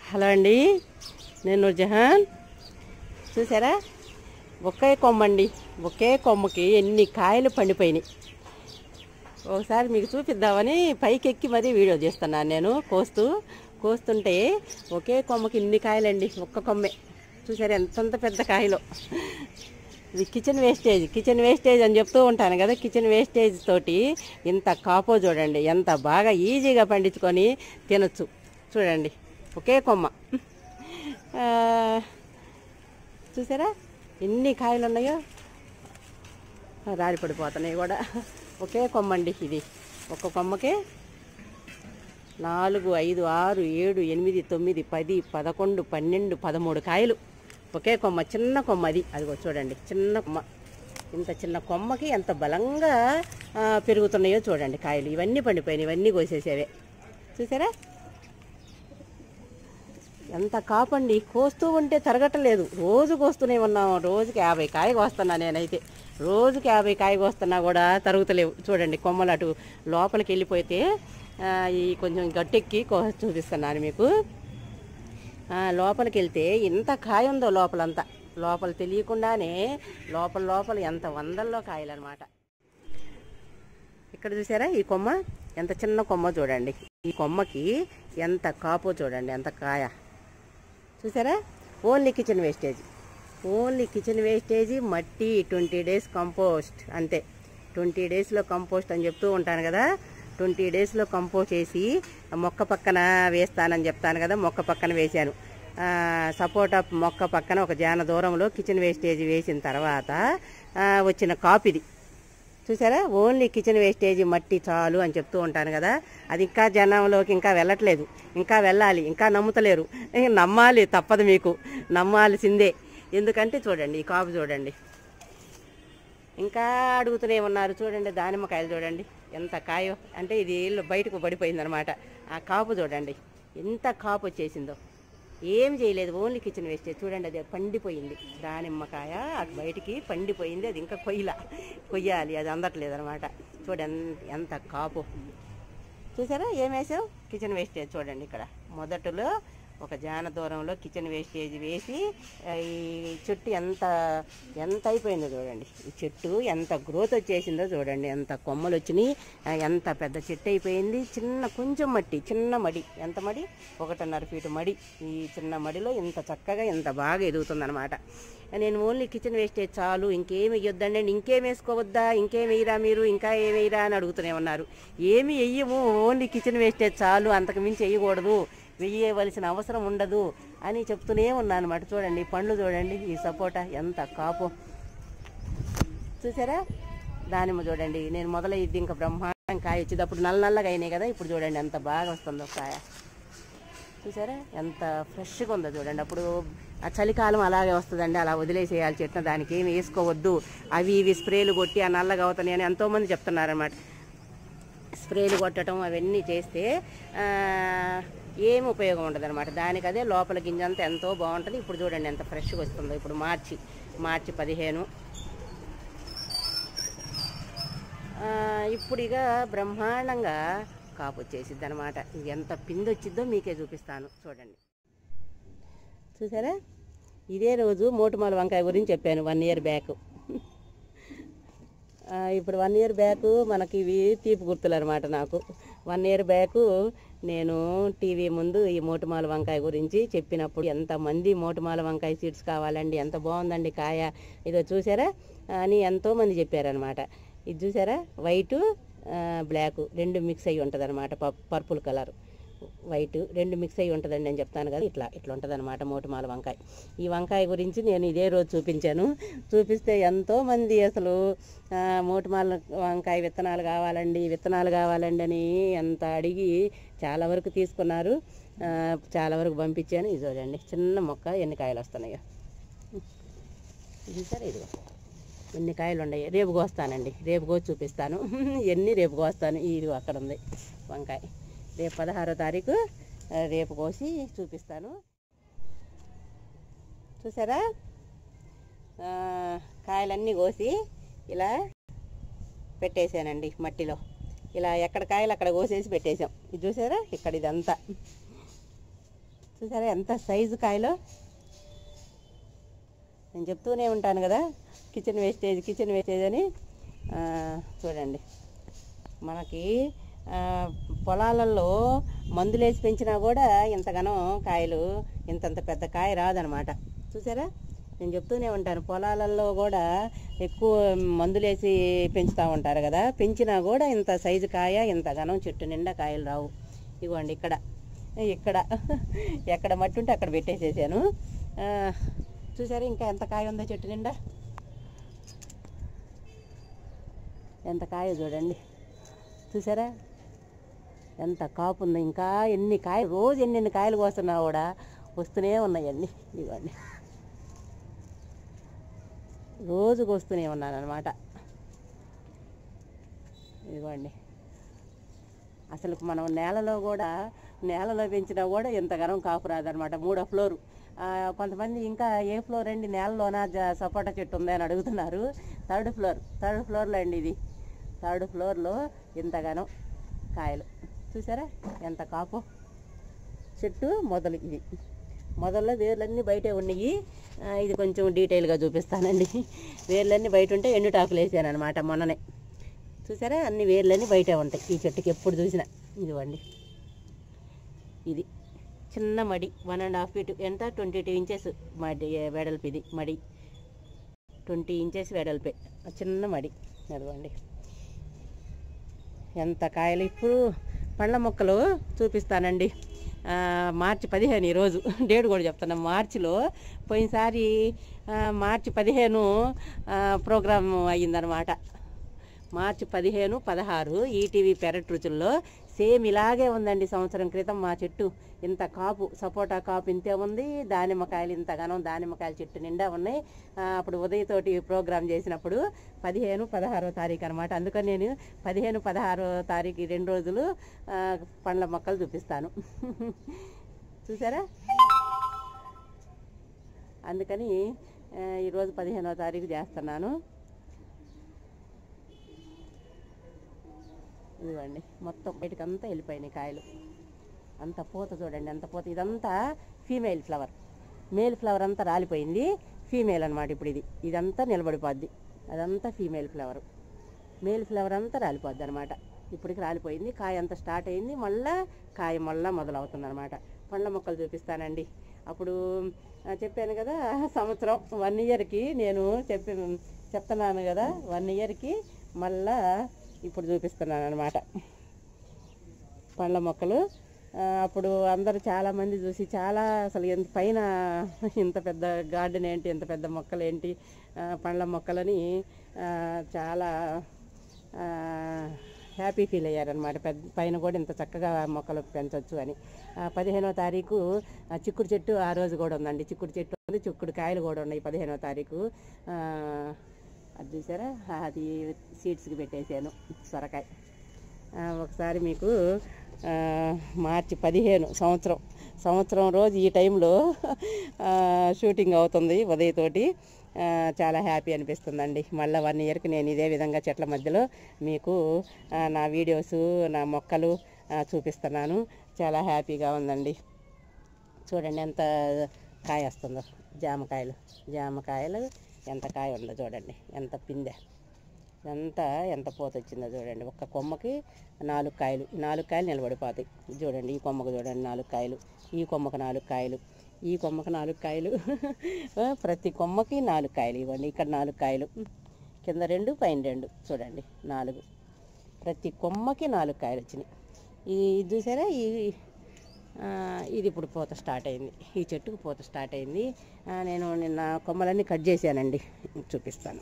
hello అండి నేను నూర్జహాన్ చూసారా ఒకే కొమ్మండి ఒకే కొమ్మకి ఎన్ని కాయలు పండిపోయినాయి ఒకసారి మీకు చూపిద్దామని పైకి ఎక్కి మరీ వీడియో చేస్తున్నాను నేను కోస్తూ కోస్తుంటే ఒకే కొమ్మకి ఇన్ని కాయలండి ఒక్క కొమ్మే చూసారా ఎంతంత పెద్ద కాయలు ఇది కిచెన్ వేస్టేజ్ కిచెన్ వేస్టేజ్ అని చెప్తూ ఉంటాను కదా కిచెన్ వేస్టేజ్ తోటి ఇంత కాపో చూడండి ఎంత బాగా ఈజీగా పండించుకొని తినొచ్చు చూడండి ఒకే కొమ్మ ఆ, చూసారా ఎన్ని కాయలు ఉన్నాయో రాలి పడిపోతున్నాయి కూడా ఒకే కొమ్మండి ఇది ఒక్క కొమ్మకే నాలుగు ఐదు ఆరు ఏడు ఎనిమిది తొమ్మిది పది పదకొండు పన్నెండు పదమూడు కాయలు ఒకే కొమ్మ చిన్న కొమ్మ అది అదిగో చూడండి చిన్న కొమ్మ ఇంత చిన్న కొమ్మకి ఎంత బలంగా ఆ, పెరుగుతున్నాయో చూడండి కాయలు ఇవన్నీ పండిపోయినాయి ఇవన్నీ కోసేసేవే చూసారా ఎంత కాపండి కోస్తూ ఉంటే తరగటలేదు రోజు కోస్తూనే ఉన్నాం రోజుకి యాభై కాయ కోస్తున్నా నేనైతే రోజుకి యాభై కాయ కోస్తున్నా కూడా తరుగుతలేవు చూడండి కొమ్మలు అటు లోపలికి వెళ్ళిపోతే ఆ, ఈ కొంచెం గట్టెక్కి కో చూపిస్తున్నాను మీకు ఆ, లోపలికి వెళ్తే ఇంత కాయ ఉందో లోపలంతా లోపల తెలియకుండానే లోపల లోపల ఎంత వందల్లో కాయలన్నమాట ఇక్కడ చూసారా ఈ కొమ్మ ఎంత చిన్న కొమ్మ చూడండి ఈ కొమ్మకి ఎంత కాపో చూడండి ఎంత కాయ చూసారా only kitchen wastage only kitchen wastage మట్టి ట్వంటీ డేస్ కంపోస్ట్ అంతే ట్వంటీ డేస్లో కంపోస్ట్ అని చెప్తూ ఉంటాను కదా ట్వంటీ డేస్లో కంపోస్ట్ చేసి మొక్క పక్కన వేస్తానని చెప్తాను కదా మొక్క పక్కన వేశాను ఆ, సపోటా మొక్క పక్కన ఒక జాన దూరంలో కిచెన్ వేస్టేజ్ వేసిన తర్వాత ఆ, వచ్చిన కాపిది చూసారా ఓన్లీ కిచెన్ వేస్టేజ్ మట్టి చాలు అని చెప్తూ ఉంటాను కదా అది ఇంకా జనంలోకి ఇంకా వెళ్ళట్లేదు ఇంకా వెళ్ళాలి ఇంకా నమ్ముతలేరు ఇంక నమ్మాలి తప్పదు మీకు నమ్మాల్సిందే ఎందుకంటే చూడండి ఈ కాపు చూడండి ఇంకా అడుగుతూనే ఉన్నారు చూడండి దానిమ్మకాయలు చూడండి ఎంత కాయో అంటే ఇది ఇల్లు బయటకు పడిపోయిందనమాట ఆ కాపు చూడండి ఎంత కాపు వచ్చేసిందో ఏం చేయలేదు ఓన్లీ కిచెన్ వేస్టేజ్ చూడండి అది పండిపోయింది దానిమ్మకాయ అటు బయటికి పండిపోయింది అది ఇంకా కొయ్యల కొయ్యాలి అది అందట్లేదు అనమాట చూడండి ఎంత- ఎంత కాపు చూసారా ఏం వేసావు కిచెన్ వేస్టేజ్ చూడండి ఇక్కడ మొదటలో ఒక జాన దూరంలో కిచెన్ వేస్టేజ్ వేసి ఆ, ఈ చెట్టు ఎంత ఎంత అయిపోయిందో చూడండి ఈ చెట్టు ఎంత గ్రోత్ వచ్చేసిందో చూడండి ఎంత కొమ్మలు వచ్చినాయి ఆ, ఎంత పెద్ద చెట్టు అయిపోయింది చిన్న కొంచెం మట్టి చిన్న మడి ఎంత మడి ఒకటిన్నర ఫీటు మడి ఈ చిన్న మడిలో ఇంత చక్కగా ఇంత బాగా ఎదుగుతుందన్నమాట నేను ఓన్లీ కిచెన్ వేస్టేజ్ చాలు ఇంకేం వేయొద్దండి ఇంకేం వేసుకోవద్దా ఇంకేం వేయరా మీరు ఇంకా ఏం వేయరా అని అడుగుతూనే ఉన్నారు ఏమి వెయ్యము ఓన్లీ కిచెన్ వేస్టేజ్ చాలు అంతకు మించి వేయకూడదు వెయ్యవలసిన అవసరం ఉండదు అని చెప్తూనే ఉన్నాను అనమాట చూడండి ఈ పండ్లు చూడండి ఈ సపోటా ఎంత కాపు చూసారా దానిమ్మ చూడండి నేను మొదలైద్ది ఇంకా బ్రహ్మాండం కాయ వచ్చేది అప్పుడు నల్ల నల్లగా అయినాయి కదా ఇప్పుడు చూడండి ఎంత బాగా వస్తుందో కాయ చూసారా ఎంత ఫ్రెష్గా ఉందో చూడండి అప్పుడు ఆ చలికాలం అలాగే వస్తుందండి అలా వదిలేసేయాలి చెట్టు దానికి ఏమి వేసుకోవద్దు అవి ఇవి స్ప్రేలు కొట్టి ఆ నల్లగా అవుతాయి అని ఎంతోమంది చెప్తున్నారన్నమాట స్ప్రేలు కొట్టడం అవన్నీ చేస్తే ఆ, ఏం ఉపయోగం ఉండదు అనమాట దానికి అదే లోపల గింజ అంతా ఎంతో బాగుంటుంది ఇప్పుడు చూడండి ఎంత ఫ్రెష్గా వస్తుందో ఇప్పుడు మార్చి మార్చి పదిహేను ఆ, ఇప్పుడు ఇక బ్రహ్మాండంగా కాపు వచ్చేసిద్ది అనమాట ఇది ఎంత పిండి వచ్చిద్దో మీకే చూపిస్తాను చూడండి చూసారా ఇదే రోజు మోటుమాల వంకాయ గురించి చెప్పాను వన్ ఇయర్ బ్యాక్ ఆ, ఇప్పుడు వన్ ఇయర్ బ్యాక్ మనకి ఇవి తీపి గుర్తులు అనమాట నాకు వన్ ఇయర్ బ్యాక్ నేను టీవీ ముందు ఈ మోటుమాల వంకాయ గురించి చెప్పినప్పుడు ఎంతమంది మోటుమాల వంకాయ సీడ్స్ కావాలండి ఎంత బాగుందండి కాయ ఇదో చూసారా అని ఎంతోమంది చెప్పారనమాట ఇది చూసారా వైటు బ్లాక్ రెండు మిక్స్ అయ్యి ఉంటుంది అనమాట పర్పుల్ కలర్ వైట్ రెండు మిక్స్ అయ్యి ఉంటుందండి నేను చెప్తాను కదా ఇట్లా ఇట్లా ఉంటుంది అనమాట మోటుమాల వంకాయ ఈ వంకాయ గురించి నేను ఇదే రోజు చూపించాను చూపిస్తే ఎంతో మంది అసలు ఆ, మోటుమాల వంకాయ విత్తనాలు కావాలండి విత్తనాలు కావాలండి అని ఎంత అడిగి చాలా వరకు తీసుకున్నారు ఆ, చాలా వరకు పంపించాను ఇది చూడండి చిన్న మొక్క ఎన్ని కాయలు వస్తున్నాయో ఇది సరే ఇదిగో ఎన్ని కాయలు ఉన్నాయి రేపు కోస్తానండి రేపు కోసి చూపిస్తాను ఎన్ని రేపు కోస్తాను ఇది అక్కడ ఉంది వంకాయ రేపు పదహారో తారీఖు ఆ, రేపు కోసి చూపిస్తాను చూసారా ఆ, కాయలన్నీ కోసి ఇలా పెట్టేశానండి మట్టిలో ఇలా ఎక్కడ కాయలు అక్కడ కోసేసి పెట్టేశాం ఇది చూసారా ఇక్కడ ఇదంతా చూసారా ఎంత సైజు కాయలో నేను చెప్తూనే ఉంటాను కదా కిచెన్ వేస్టేజ్ కిచెన్ వేస్టేజ్ అని ఆ, చూడండి మనకి ఆ, పొలాలలో మందులేసి పెంచినా కూడా ఇంతగానో కాయలు ఇంతంత పెద్ద కాయ రాదనమాట చూసారా నేను చెప్తూనే ఉంటాను పొలాలలో కూడా ఎక్కువ మందులేసి పెంచుతూ ఉంటారు కదా పెంచినా కూడా ఇంత సైజు కాయ ఇంతగానం చెట్టు నిండా కాయలు రావు ఇగోండి ఇక్కడ ఇక్కడ ఎక్కడ మట్టి ఉంటే అక్కడ పెట్టేసేసాను ఆ, చూసారా ఇంకా ఎంత కాయ ఉందో చెట్టు నిండా ఎంత కాయ చూడండి చూసారా ఎంత కాపు ఉంది ఇంకా ఎన్ని కాయలు రోజు ఎన్ని ఎన్ని కాయలు కోస్తున్నా కూడా వస్తూనే ఉన్నాయి అన్నీ ఇవ్వండి రోజుకు వస్తూనే ఉన్నాను అనమాట ఇదిగోండి అసలు మనం నేలలో కూడా నేలలో పెంచినా కూడా ఇంతగానం కాపు రాదనమాట మూడో ఫ్లోరు ఆ, కొంతమంది ఇంకా ఏ ఫ్లోర్ అండి నేలలోన జ- సపోటా చెట్టు ఉంది అని అడుగుతున్నారు థర్డ్ ఫ్లోర్ థర్డ్ ఫ్లోర్లో అండి ఇది థర్డ్ ఫ్లోర్లో ఇంతగానం కాయలు చూసారా ఎంత కాపు చెట్టు మొదలు ఇది మొదల్లో వేర్లన్నీ బయటే ఉన్నాయి ఆ, ఇది కొంచెం డీటెయిల్గా చూపిస్తానండి వేర్లన్నీ బయట ఉంటే ఎండుటాకులు వేసాను అనమాట మొన్ననే చూసారా అన్ని వేర్లన్నీ బయటే ఉంటాయి ఈ చెట్టుకి ఎప్పుడు చూసినా ఇదివ్వండి ఇది చిన్న మడి వన్ అండ్ హాఫ్ ఫీట్ ఎంత ట్వంటీ టూ ఇంచెస్ మడి వెడల్పు ఇది మడి ట్వంటీ ఇంచెస్ వెడల్పే ఆ చిన్న మడి అదిగోండి ఎంత కాయలు ఇప్పుడు పండ్ల మొక్కలు చూపిస్తానండి ఆ, మార్చి పదిహేను ఈరోజు డేట్ కూడా చెప్తాను మార్చిలో పోయినసారి ఆ, మార్చి పదిహేను ఆ, ప్రోగ్రామ్ అయ్యిందనమాట మార్చి పదిహేను పదహారు ఈటీవీ పెరట్ రుచుల్లో సేమ్ ఇలాగే ఉందండి సంవత్సరం క్రితం మా చెట్టు ఇంత కాపు సపోటా కాపు ఇంతే ఉంది దానిమ్మకాయలు ఇంతగానో దానిమ్మకాయల చెట్టు నిండా ఉన్నాయి ఆ, అప్పుడు ఉదయతోటి ప్రోగ్రామ్ చేసినప్పుడు పదిహేను పదహారో తారీఖు అనమాట అందుకని నేను పదిహేను పదహారో తారీఖు ఈ రెండు రోజులు ఆ, పండ్ల మొక్కలు చూపిస్తాను చూసారా అందుకని ఆ, ఈరోజు పదిహేనో తారీఖు చేస్తున్నాను ఇదిగోండి మొత్తం బయటకంతా వెళ్ళిపోయినాయి కాయలు అంత పూత చూడండి అంత పూత ఇదంతా ఫీమేల్ ఫ్లవర్ మేల్ ఫ్లవర్ అంతా రాలిపోయింది ఫీమేల్ అనమాట ఇప్పుడు ఇది ఇదంతా నిలబడిపోద్ది అదంతా ఫీమేల్ ఫ్లవర్ మేల్ ఫ్లవర్ అంతా రాలిపోద్ది అనమాట ఇప్పటికి రాలిపోయింది కాయ అంతా స్టార్ట్ అయింది మళ్ళా కాయ మళ్ళా మొదలవుతుంది అనమాట పండ్ల మొక్కలు చూపిస్తానండి అప్పుడు ఆ, చెప్పాను కదా సంవత్సరం వన్ ఇయర్కి నేను చెప్పి చెప్తున్నాను కదా వన్ ఇయర్కి మళ్ళా ఇప్పుడు చూపిస్తున్నాను అనమాట పండ్ల మొక్కలు ఆ, అప్పుడు అందరూ చాలామంది చూసి చాలా అసలు ఎంత పైన ఇంత పెద్ద గార్డెన్ ఏంటి ఇంత పెద్ద మొక్కలు ఏంటి ఆ, పండ్ల మొక్కలని ఆ, చాలా హ్యాపీ ఫీల్ అయ్యారనమాట పెద్ద పైన కూడా ఇంత చక్కగా మొక్కలు పెంచవచ్చు అని ఆ, పదిహేనో తారీఖు ఆ, చిక్కుడు చెట్టు ఆ రోజు కూడా ఉందండి చిక్కుడు చెట్టు ఉంది చిక్కుడు కాయలు కూడా ఉన్నాయి పదిహేనో తారీఖు ఆ, అది చూసారా అది సీడ్స్కి పెట్టేశాను సొరకాయ ఆ, ఒకసారి మీకు ఆ, మార్చి పదిహేను సంవత్సరం సంవత్సరం రోజు ఈ టైంలో ఆ, షూటింగ్ అవుతుంది ఉదయతోటి ఆ, చాలా హ్యాపీ అనిపిస్తుందండి మళ్ళీ వన్ ఇయర్కి నేను ఇదే విధంగా చెట్ల మధ్యలో మీకు ఆ, నా వీడియోస్ నా మొక్కలు ఆ, చూపిస్తున్నాను చాలా హ్యాపీగా ఉందండి చూడండి ఎంత కాయ వస్తుందో జామకాయలు జామకాయలు ఎంత కాయ ఉందో చూడండి ఎంత పిందె ఎంత ఎంత పూత వచ్చిందో చూడండి ఒక్క కొమ్మకి నాలుగు కాయలు ఈ నాలుగు కాయలు నిలబడిపోతాయి చూడండి ఈ కొమ్మకు చూడండి నాలుగు కాయలు ఈ కొమ్మకు నాలుగు కాయలు ఈ కొమ్మకు నాలుగు కాయలు ఆ, ప్రతి కొమ్మకి నాలుగు కాయలు ఇవ్వండి ఇక్కడ నాలుగు కాయలు కింద రెండు పైన రెండు చూడండి నాలుగు ప్రతి కొమ్మకి నాలుగు కాయలు వచ్చినాయి ఈ ఇది చూసారా ఈ ఆ, ఇది ఇప్పుడు పూత స్టార్ట్ అయింది ఈ చెట్టుకు పూత స్టార్ట్ అయింది ఆ, నేను నిన్న కొమ్మలన్నీ కట్ చేశానండి చూపిస్తాను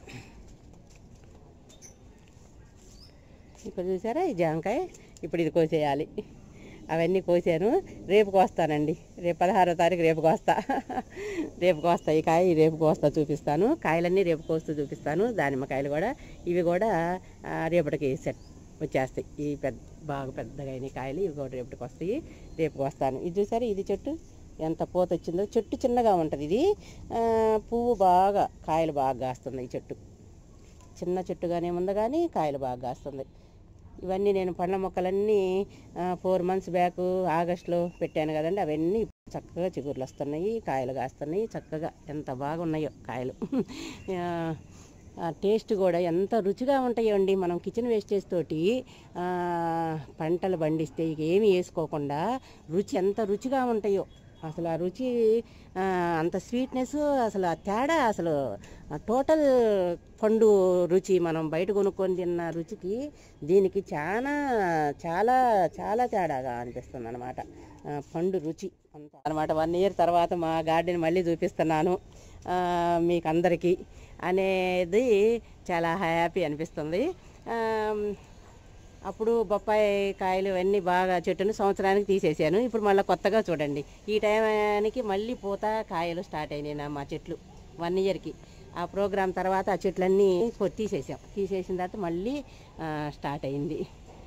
ఇక్కడ చూసారా ఈ జామకాయ ఇప్పుడు ఇది కోసేయాలి అవన్నీ కోసాను రేపు కోస్తానండి రేపు పదహారో తారీఖు రేపు కోస్తా రేపు కోస్తా ఈ కాయ రేపు కోస్తా చూపిస్తాను కాయలన్నీ రేపు కోస్తూ చూపిస్తాను దానిమ్మకాయలు కూడా ఇవి కూడా ఆ, రేపటికి సెట్ వచ్చేస్తాయి ఈ పెద్ద బాగా పెద్దగా అయిన కాయలు ఇవి కూడా రేపటికి వస్తాయి రేపు కోస్తాను ఇది చూసారా ఇది చెట్టు ఎంత పూత వచ్చిందో చెట్టు చిన్నగా ఉంటుంది ఇది ఆ, పువ్వు బాగా కాయలు బాగా కాస్తుంది ఈ చెట్టు చిన్న చెట్టుగానే ఉంది కానీ కాయలు బాగా కాస్తుంది ఇవన్నీ నేను పండ్ల మొక్కలన్నీ ఫోర్ మంత్స్ బ్యాక్ ఆగస్టులో పెట్టాను కదండి అవన్నీ చక్కగా చిగుర్లు వస్తున్నాయి కాయలు కాస్తున్నాయి చక్కగా ఎంత బాగున్నాయో కాయలు ఆ, ఆ టేస్ట్ కూడా ఎంత రుచిగా ఉంటాయో అండి మనం కిచెన్ వేస్టేజ్ తోటి ఆ, పంటలు పండిస్తే ఇక ఏమి వేసుకోకుండా రుచి ఎంత రుచిగా ఉంటాయో అసలు ఆ రుచి ఆ, అంత స్వీట్నెస్ అసలు ఆ తేడా అసలు ఆ టోటల్ పండు రుచి మనం బయట కొనుక్కొని తిన్న రుచికి దీనికి చాలా చాలా చాలా తేడాగా అనిపిస్తుంది అనమాట పండు రుచి అంత అనమాట వన్ ఇయర్ తర్వాత మా గార్డెన్ మళ్ళీ చూపిస్తున్నాను ఆ, మీకు అందరికీ అనేది చాలా హ్యాపీ అనిపిస్తుంది ఆ, అప్పుడు బొప్పాయి కాయలు ఇవన్నీ బాగా చెట్టును సంవత్సరానికి తీసేసాను ఇప్పుడు మళ్ళీ కొత్తగా చూడండి ఈ టైంకి మళ్ళీ పూత కాయలు స్టార్ట్ అయినాయి నా మా చెట్లు వన్ ఇయర్కి ఆ ప్రోగ్రాం తర్వాత ఆ చెట్లన్నీ కొ- తీసేసాం తీసేసిన తర్వాత మళ్ళీ ఆ, స్టార్ట్ అయింది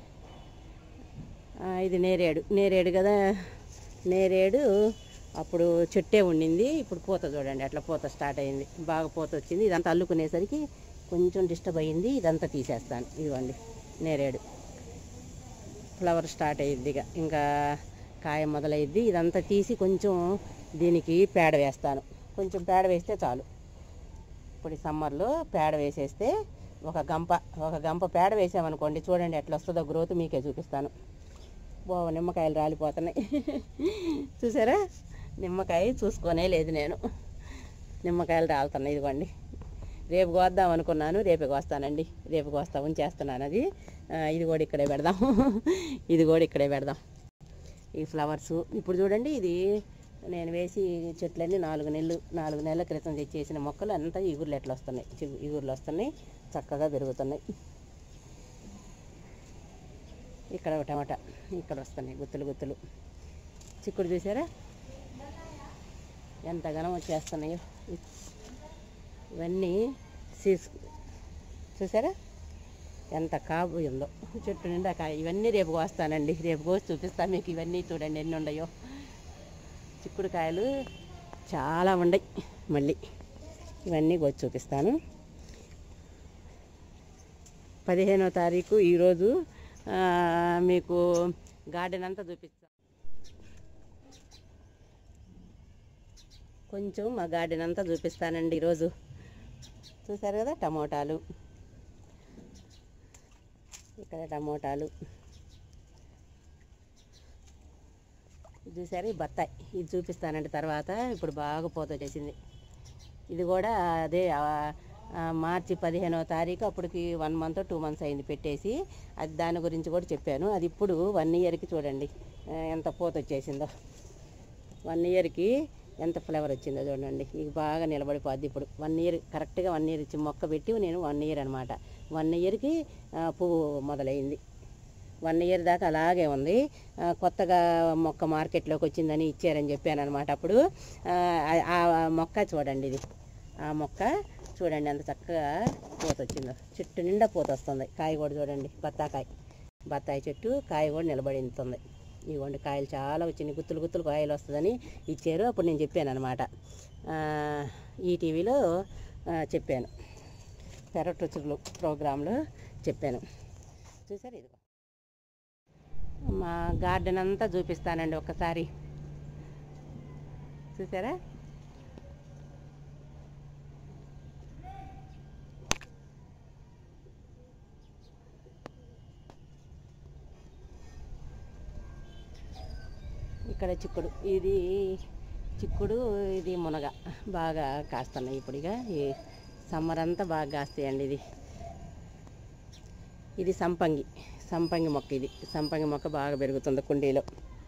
ఆ, ఇది నేరేడు నేరేడు కదా నేరేడు అప్పుడు చెట్టే ఉండింది ఇప్పుడు పూత చూడండి అట్లా పూత స్టార్ట్ అయింది బాగా పూత వచ్చింది ఇదంతా అల్లుకునేసరికి కొంచెం డిస్టర్బ్ అయ్యింది ఇదంతా తీసేస్తాను ఇదిగోండి నేరేడు ఫ్లవర్ స్టార్ట్ అయ్యిద్ది ఇక ఇంకా కాయ మొదలైద్ది ఇదంతా తీసి కొంచెం దీనికి పేడ వేస్తాను కొంచెం పేడ వేస్తే చాలు ఇప్పుడు ఈ సమ్మర్లో పేడ వేసేస్తే ఒక గంప ఒక గంప పేడ వేసామనుకోండి చూడండి ఎట్లా వస్తుందో గ్రోత్ మీకే చూపిస్తాను బో నిమ్మకాయలు రాలిపోతున్నాయి చూసారా నిమ్మకాయ చూసుకోనే లేదు నేను నిమ్మకాయలు రాలుతున్నాయి ఇదిగోండి రేపు కోద్దాం అనుకున్నాను రేపే కోస్తానండి రేపు కోస్తా ఉంచేస్తున్నాను అది ఆ, ఇది కూడా ఇక్కడే పెడదాం ఇది కూడా ఇక్కడే పెడదాం ఈ ఫ్లవర్స్ ఇప్పుడు చూడండి ఇది నేను వేసి చెట్లన్నీ నాలుగు నెలలు నాలుగు నెలల క్రితం తెచ్చేసిన మొక్కలు అంతా ఇగుర్లు ఎట్లా వస్తున్నాయి చిగు- ఇగుర్లు వస్తున్నాయి చక్కగా పెరుగుతున్నాయి ఇక్కడ ఒక టమాటా ఇక్కడ వస్తున్నాయి గుత్తులు గుత్తులు చిక్కుడు చూసారా ఎంత ఘనం వచ్చేస్తున్నాయో ఇవన్నీ సీస్ చూసారా ఎంత కాబు ఉందో చెట్టు నిండా కాయ ఇవన్నీ రేపు కోస్తానండి రేపు కోసి చూపిస్తాను మీకు ఇవన్నీ చూడండి ఎన్ని ఉన్నాయో చిక్కుడు కాయలు చాలా ఉన్నాయి మళ్ళీ ఇవన్నీ కోసి చూపిస్తాను పదిహేనో తారీఖు ఈరోజు ఆ, మీకు గార్డెన్ అంతా చూపిస్తాను కొంచెం మా గార్డెన్ అంతా చూపిస్తానండి ఈరోజు చూసారు కదా టమోటాలు ఇక్కడ టమోటాలు చూసారు ఈ బత్తాయి ఇది చూపిస్తానండి తర్వాత ఇప్పుడు బాగా పోత వచ్చేసింది ఇది కూడా అదే ఆ, ఆ, మార్చి పదిహేనవ తారీఖు అప్పటికి వన్ మంత్ టూ మంత్స్ అయింది పెట్టేసి అది దాని గురించి కూడా చెప్పాను అది ఇప్పుడు వన్ ఇయర్కి చూడండి ఆ, ఎంత పూత వచ్చేసిందో వన్ ఇయర్కి ఎంత ఫ్లేవర్ వచ్చిందో చూడండి ఇది బాగా నిలబడిపోద్ది ఇప్పుడు వన్ ఇయర్ కరెక్ట్గా వన్ ఇయర్ ఇచ్చి మొక్క పెట్టి నేను వన్ ఇయర్ అనమాట వన్ ఇయర్కి పువ్వు మొదలైంది వన్ ఇయర్ దాకా అలాగే ఉంది ఆ, కొత్తగా మొక్క మార్కెట్లోకి వచ్చిందని ఇచ్చారని చెప్పాను అనమాట అప్పుడు ఆ, ఆ ఆ మొక్క చూడండి ఇది ఆ మొక్క చూడండి ఎంత చక్కగా పూత వచ్చిందో చెట్టు నిండా పూత వస్తుంది కాయ కూడా చూడండి బత్తాకాయ బత్తాయి చెట్టు కాయ కూడా నిలబడింది ఇవ్వండి కాయలు చాలా వచ్చినాయి గుత్తులు గుత్తులు కాయలు వస్తుందని ఇచ్చారు అప్పుడు నేను చెప్పాను అనమాట ఈ టీవీలో చెప్పాను పెరట్ రుచులు ప్రోగ్రాంలో చెప్పాను చూసారు ఇది మా గార్డెన్ అంతా చూపిస్తానండి ఒక్కసారి చూసారా ఇక్కడ చిక్కుడు ఇది చిక్కుడు ఇది మునగ బాగా కాస్తున్నాయి ఇప్పుడు ఇక ఈ సమ్మర్ అంతా బాగా కాస్తాయండి ఇది ఇది సంపంగి సంపంగి మొక్క ఇది సంపంగి మొక్క బాగా పెరుగుతుంది కుండీలో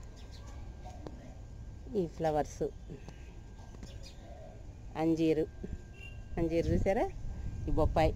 ఈ ఫ్లవర్స్ అంజీరు అంజీరు చూసారా ఈ బొప్పాయి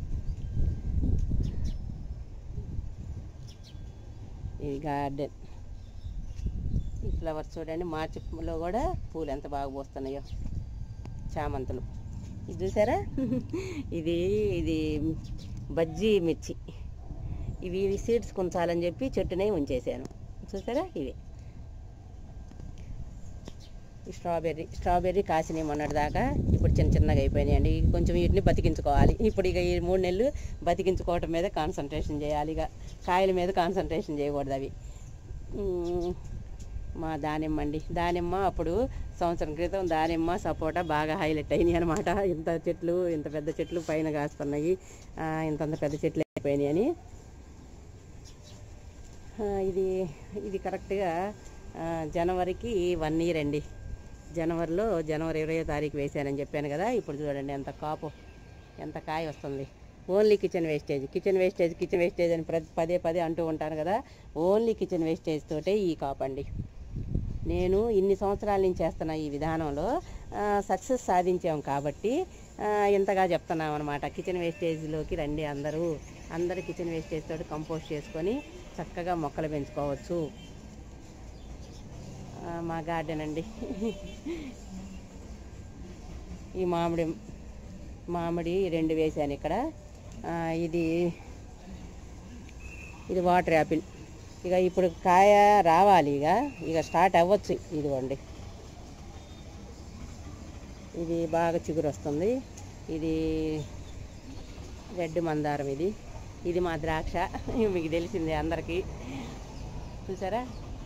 ఇది గార్డెన్ ఈ ఫ్లవర్స్ చూడండి మార్చిలో కూడా పూలు ఎంత బాగా పూస్తున్నాయో చామంతులు ఇది చూసారా ఇది ఇది బజ్జీ మిర్చి ఇవి ఇవి సీడ్స్ కొంచాలని చెప్పి చెట్టునే ఉంచేసాను చూసారా ఇవి ఈ స్ట్రాబెర్రీ స్ట్రాబెర్రీ కాసినాయి మొన్నటి దాకా ఇప్పుడు చిన్న చిన్నగా అయిపోయినాయండి ఇక కొంచెం వీటిని బతికించుకోవాలి ఇప్పుడు ఇక ఈ మూడు నెలలు బతికించుకోవటం మీద కాన్సన్ట్రేషన్ చేయాలి ఇక కాయల మీద కాన్సన్ట్రేషన్ చేయకూడదు అవి ఉమ్, మా దానిమ్మ అండి దానిమ్మ అప్పుడు సంవత్సరం క్రితం దానిమ్మ సపోటా బాగా హైలైట్ అయినాయి అనమాట ఇంత చెట్లు ఇంత పెద్ద చెట్లు పైన కాస్తున్నాయి ఆ, ఇంతంత పెద్ద చెట్లు అయిపోయినాయి అని ఆ, ఇది ఇది కరెక్ట్గా ఆ, జనవరికి వన్ ఇయర్ అండి జనవరిలో జనవరి ఇరవై తారీఖు వేసానని చెప్పాను కదా ఇప్పుడు చూడండి ఎంత కాపు ఎంత కాయ వస్తుంది only kitchen wastage kitchen wastage kitchen wastage అని ప్రతి పదే పదే అంటూ ఉంటాను కదా ఓన్లీ కిచెన్ వేస్టేజ్ తోటే ఈ కాపు అండి నేను ఇన్ని సంవత్సరాల నుంచి చేస్తున్న ఈ విధానంలో సక్సెస్ సాధించాం కాబట్టి ఆ, ఇంతగా చెప్తున్నాం అనమాట కిచెన్ వేస్టేజ్లోకి రండి అందరూ అందరూ కిచెన్ వేస్టేజ్ తోటి కంపోస్ట్ చేసుకొని చక్కగా మొక్కలు పెంచుకోవచ్చు ఆ, మా గార్డెన్ అండి ఈ మామిడి మామిడి రెండు వేసాను ఇక్కడ ఆ, ఇది ఇది వాటర్ యాపిల్ ఇక ఇప్పుడు కాయ రావాలి ఇక ఇక స్టార్ట్ అవ్వచ్చు ఇదిగోండి ఇది బాగా చిగురు వస్తుంది ఇది రెడ్ మందారం ఇది ఇది మా ద్రాక్ష మీకు తెలిసిందే అందరికీ చూసారా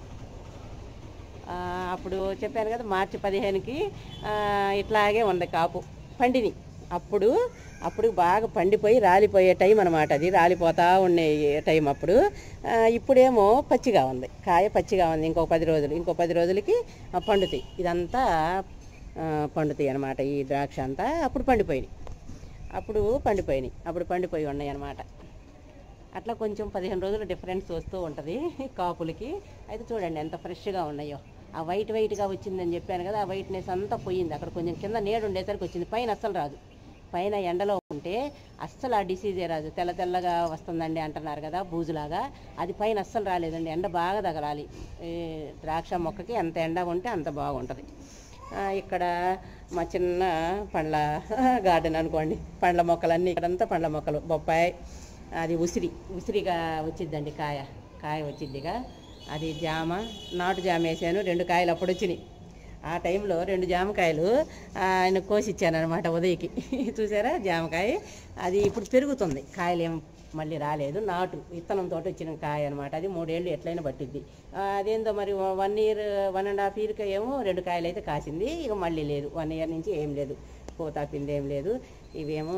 ఆ, అప్పుడు చెప్పాను కదా మార్చి పదిహేనుకి ఆ, ఇట్లాగే ఉంది కాపు పండిని అప్పుడు అప్పుడు బాగా పండిపోయి రాలిపోయే టైం అనమాట అది రాలిపోతా ఉండే టైం అప్పుడు ఆ, ఇప్పుడేమో పచ్చిగా ఉంది కాయ పచ్చిగా ఉంది ఇంకో పది రోజులు ఇంకో పది రోజులకి ఆ, పండుతాయి ఇదంతా ఆ, పండుతాయి అనమాట ఈ ద్రాక్ష అంతా అప్పుడు పండిపోయినాయి అప్పుడు పండిపోయినాయి అప్పుడు పండిపోయి ఉన్నాయి అనమాట అట్లా కొంచెం పదిహేను రోజులు డిఫరెన్స్ వస్తూ ఉంటుంది కాపులకి అయితే చూడండి ఎంత ఫ్రెష్గా ఉన్నాయో ఆ వైట్ వైట్గా వచ్చిందని చెప్పాను కదా ఆ వైట్నెస్ అంతా పోయింది అక్కడ కొంచెం కింద నీడ ఉండేసరికి వచ్చింది పైన అస్సలు రాదు పైన ఎండలో ఉంటే అస్సలు ఆ డిసీజే రాదు తెల్ల తెల్లగా వస్తుందండి అంటున్నారు కదా బూజులాగా అది పైన అస్సలు రాలేదండి ఎండ బాగా తగలాలి ఈ ద్రాక్ష మొక్కకి ఎంత ఎండ ఉంటే అంత బాగుంటుంది ఆ, ఇక్కడ మా చిన్న పండ్ల గార్డెన్ అనుకోండి పండ్ల మొక్కలన్నీ ఇక్కడంతా పండ్ల మొక్కలు బొప్పాయి అది ఉసిరి ఉసిరిగా వచ్చిద్దండి కాయ కాయ వచ్చిద్దిగా అది జామ నాటు జామ వేసాను రెండు కాయలు అప్పుడు వచ్చినాయి ఆ టైంలో రెండు జామకాయలు ఆ, ఆయన కోసిచ్చాను అనమాట ఉదయకి చూసారా జామకాయ అది ఇప్పుడు పెరుగుతుంది కాయలు ఏం మళ్ళీ రాలేదు నాటు విత్తనంతో వచ్చిన కాయ అనమాట అది మూడేళ్ళు ఎట్లయినా పట్టిద్ది ఆ, అదేందో మరి one year one and half ఇయర్కి ఏమో రెండు కాయలు అయితే కాసింది ఇక మళ్ళీ లేదు వన్ ఇయర్ నుంచి ఏం లేదు పోతాపింది ఏం లేదు ఇవేమో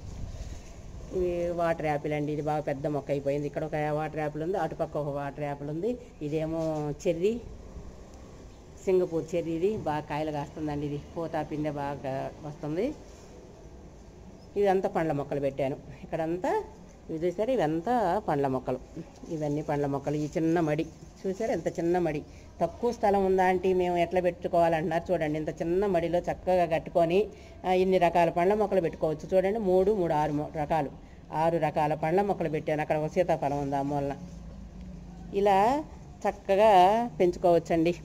ఇవి వాటర్ యాపిల్ అండి ఇది బాగా పెద్ద మొక్క అయిపోయింది ఇక్కడ ఒక వాటర్ యాపిల్ ఉంది అటుపక్క ఒక వాటర్ యాపిల్ ఉంది ఇదేమో చెర్రీ సింగపూర్ చెర్రీ ఇది బాగా కాయలు కాస్తుందండి ఇది పోతా పిందె బాగా వస్తుంది ఇదంతా పండ్ల మొక్కలు పెట్టాను ఇక్కడంతా ఇవి చూసారు ఇవంతా పండ్ల మొక్కలు ఇవన్నీ పండ్ల మొక్కలు ఈ చిన్న మడి చూసారు ఎంత చిన్న మడి తక్కువ స్థలం ఉందా అంటే మేము ఎట్లా పెట్టుకోవాలంటున్నారు చూడండి ఇంత చిన్న మడిలో చక్కగా కట్టుకొని ఆ, ఇన్ని రకాల పండ్ల మొక్కలు పెట్టుకోవచ్చు చూడండి మూడు మూడు ఆరు మొ- రకాలు ఆరు రకాల పండ్ల మొక్కలు పెట్టాను అక్కడ ఒక సీతాఫలం ఉంది ఆ మూలన ఇలా చక్కగా పెంచుకోవచ్చండి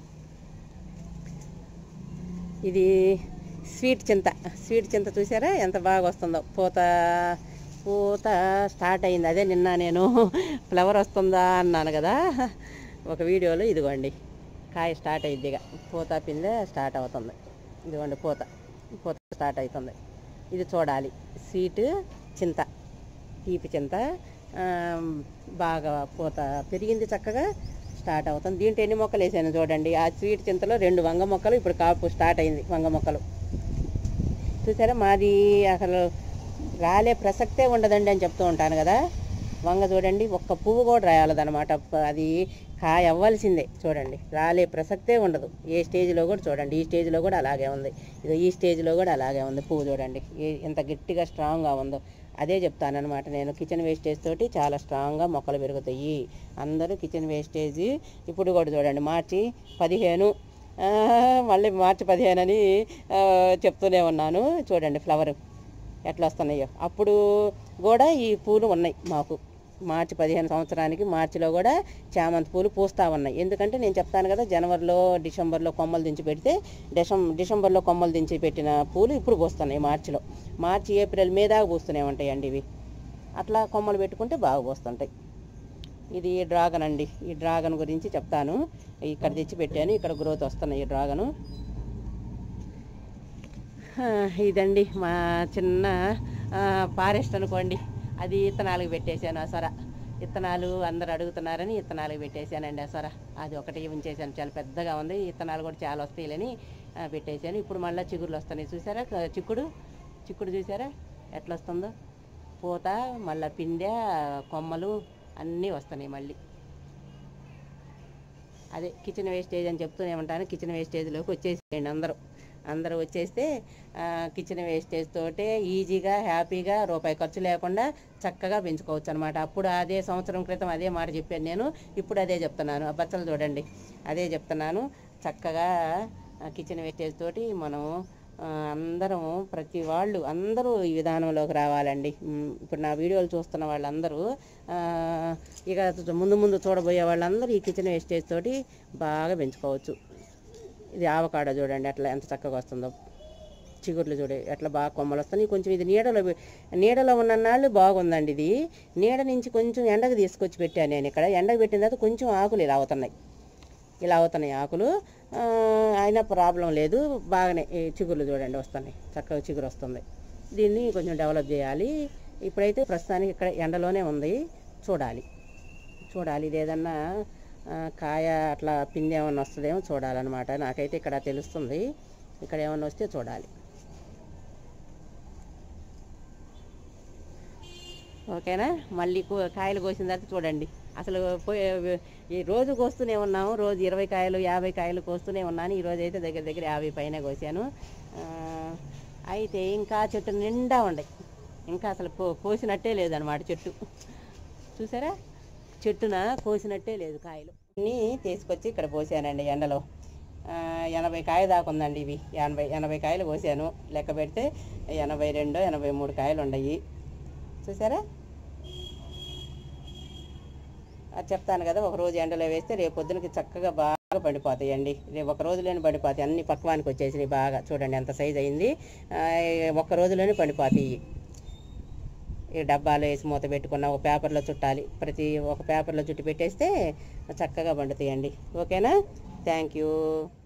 ఇది స్వీట్ చింత స్వీట్ చింత చూసారా ఎంత బాగా వస్తుందో పూత పూత స్టార్ట్ అయింది అదే నిన్న నేను ఫ్లవర్ వస్తుందా అన్నాను కదా ఒక వీడియోలో ఇదిగోండి కాయ స్టార్ట్ అయ్యిద్ది ఇక పూత పిందె స్టార్ట్ అవుతుంది ఇదిగోండి పూత పూత స్టార్ట్ అవుతుంది ఇది చూడాలి స్వీట్ చింత తీపి చింత ఆ, బాగా పూత పెరిగింది చక్కగా స్టార్ట్ అవుతుంది దీంట్లో ఎన్ని మొక్కలు వేసాను చూడండి ఆ స్వీట్ చింతలో రెండు వంగ మొక్కలు ఇప్పుడు కాపు స్టార్ట్ అయింది వంగ మొక్కలు చూసారా మాది అసలు రాలే ప్రసక్తే ఉండదండి అని చెప్తూ ఉంటాను కదా వంగ చూడండి ఒక్క పువ్వు కూడా రాయాలదనమాట అది కాయ అవ్వాల్సిందే చూడండి రాలే ప్రసక్తే ఉండదు ఏ స్టేజ్లో కూడా చూడండి ఈ స్టేజ్లో కూడా అలాగే ఉంది ఇదో ఈ స్టేజ్లో కూడా అలాగే ఉంది పువ్వు చూడండి ఏ- ఎంత గట్టిగా స్ట్రాంగ్గా ఉందో అదే చెప్తానన్నమాట నేను కిచెన్ వేస్టేజ్ తోటి చాలా స్ట్రాంగ్గా మొక్కలు పెరుగుతాయి అందరూ కిచెన్ వేస్టేజ్ ఇప్పుడు కూడా చూడండి మార్చి పదిహేను ఆ, మళ్ళీ మార్చి పదిహేను అని ఆ, చెప్తూనే ఉన్నాను చూడండి ఫ్లవర్ ఎట్లా వస్తున్నాయో అప్పుడు కూడా ఈ పూలు ఉన్నాయి మాకు మార్చి పదిహేను సంవత్సరానికి మార్చిలో కూడా చామంతి పూలు పూస్తూ ఉన్నాయి ఎందుకంటే నేను చెప్తాను కదా జనవరిలో డిసెంబర్లో కొమ్మలు దించి పెడితే డిసెం డిసెంబర్లో కొమ్మలు దించి పెట్టిన పూలు ఇప్పుడు పూస్తున్నాయి మార్చిలో మార్చి ఏప్రిల్ మే దాకా పూస్తూనే ఉంటాయండి ఇవి అట్లా కొమ్మలు పెట్టుకుంటే బాగా పూస్తుంటాయి ఇది డ్రాగన్ అండి ఈ డ్రాగన్ గురించి చెప్తాను ఇక్కడ తెచ్చి పెట్టాను ఇక్కడ గ్రోత్ వస్తున్నాయి ఈ డ్రాగను ఆ, ఇదండి మా చిన్న ఫారెస్ట్ అనుకోండి అది ఇత్తనాలకు పెట్టేశాను ఆ సొర ఇత్తనాలు అందరు అడుగుతున్నారని ఇత్తనాలకు పెట్టేశానండి ఆ సొర అది ఒకటి ఉంచేసాను చాలా పెద్దగా ఉంది ఇత్తనాలు కూడా చాలా వస్తాయిలని ఆ, పెట్టేశాను ఇప్పుడు మళ్ళీ చిగురులు వస్తున్నాయి చూసారా క- చిక్కుడు చిక్కుడు చూసారా ఎట్లా వస్తుందో పూత మళ్ళీ పిందె కొమ్మలు అన్నీ వస్తున్నాయి మళ్ళీ అదే కిచెన్ వేస్టేజ్ అని చెప్తూనే ఉంటాను కిచెన్ వేస్టేజ్లోకి వచ్చేసేయండి అందరూ అందరూ వచ్చేస్తే ఆ, కిచెన్ వేస్టేజ్ తోటే ఈజీగా హ్యాపీగా రూపాయి ఖర్చు లేకుండా చక్కగా పెంచుకోవచ్చు అనమాట అప్పుడు అదే సంవత్సరం క్రితం అదే మాట చెప్పాను నేను ఇప్పుడు అదే చెప్తున్నాను ఆ బచ్చలు చూడండి అదే చెప్తున్నాను చక్కగా ఆ, కిచెన్ వేస్టేజ్ తోటి మనం ఆ, అందరం ప్రతి వాళ్ళు అందరూ ఈ విధానంలోకి రావాలండి ఉమ్, ఇప్పుడు నా వీడియోలు చూస్తున్న వాళ్ళందరూ ఆ, ఇక ముందు ముందు చూడబోయే వాళ్ళందరూ ఈ కిచెన్ వేస్టేజ్ తోటి బాగా పెంచుకోవచ్చు ఇది ఆవకాడ చూడండి అట్లా ఎంత చక్కగా వస్తుందో చిగుర్లు చూడు ఎట్లా బాగా కొమ్మలు వస్తున్నాయి కొంచెం ఇది నీడలో పె- నీడలో ఉన్న నాళ్ళు బాగుందండి ఇది నీడ నుంచి కొంచెం ఎండకు తీసుకొచ్చి పెట్టాను నేను ఇక్కడ ఎండకు పెట్టిన తర్వాత కొంచెం ఆకులు ఇలా అవుతున్నాయి ఇలా అవుతున్నాయి ఆకులు ఆ, అయినా ప్రాబ్లం లేదు బాగానే ఈ చిగుర్లు చూడండి వస్తున్నాయి చక్కగా చిగురు వస్తుంది దీన్ని కొంచెం డెవలప్ చేయాలి ఇప్పుడైతే ప్రస్తుతానికి ఇక్కడ ఎండలోనే ఉంది చూడాలి చూడాలి ఇది ఏదన్నా ఆ, కాయ అట్లా పిండి ఏమన్నా వస్తుందేమో చూడాలన్నమాట నాకైతే ఇక్కడ తెలుస్తుంది ఇక్కడ ఏమన్నా వస్తే చూడాలి ఓకేనా మళ్ళీ కూ- కాయలు కోసిన తర్వాత చూడండి అసలు పోయి ఈ రోజు కోస్తూనే ఉన్నాము రోజు ఇరవై కాయలు యాభై కాయలు కోస్తూనే ఉన్నాను ఈ రోజు అయితే దగ్గర దగ్గర యాభై పైన కోసాను ఆ, అయితే ఇంకా చెట్టు నిండా ఉన్నాయి ఇంకా అసలు కో కోసినట్టే లేదనమాట చెట్టు చూసారా చెట్టున కోసినట్టే లేదు కాయలు అన్నీ తీసుకొచ్చి ఇక్కడ పోసానండి ఎండలో ఆ, ఎనభై కాయ దాకా ఉందండి ఇవి ఎనభై ఎనభై కాయలు కోసాను లెక్క పెడితే ఎనభై రెండు ఎనభై మూడు కాయలు ఉన్నాయి చూసారా అది చెప్తాను కదా ఒక రోజు ఎండలో వేస్తే రేపు పొద్దునకి చక్కగా బాగా పండిపోతాయండి రేపు ఒక రోజులోనే పండిపోతాయి అన్ని పక్వానికి వచ్చేసినాయి బాగా చూడండి ఎంత సైజ్ అయింది ఆ, ఒక్క రోజులోనే పండిపోతాయి ఈ డబ్బాలో వేసి మూత పెట్టుకున్న ఒక పేపర్లో చుట్టాలి ప్రతి ఒక పేపర్లో చుట్టి పెట్టేస్తే చక్కగా పండుతాయండి ఓకేనా థ్యాంక్ యూ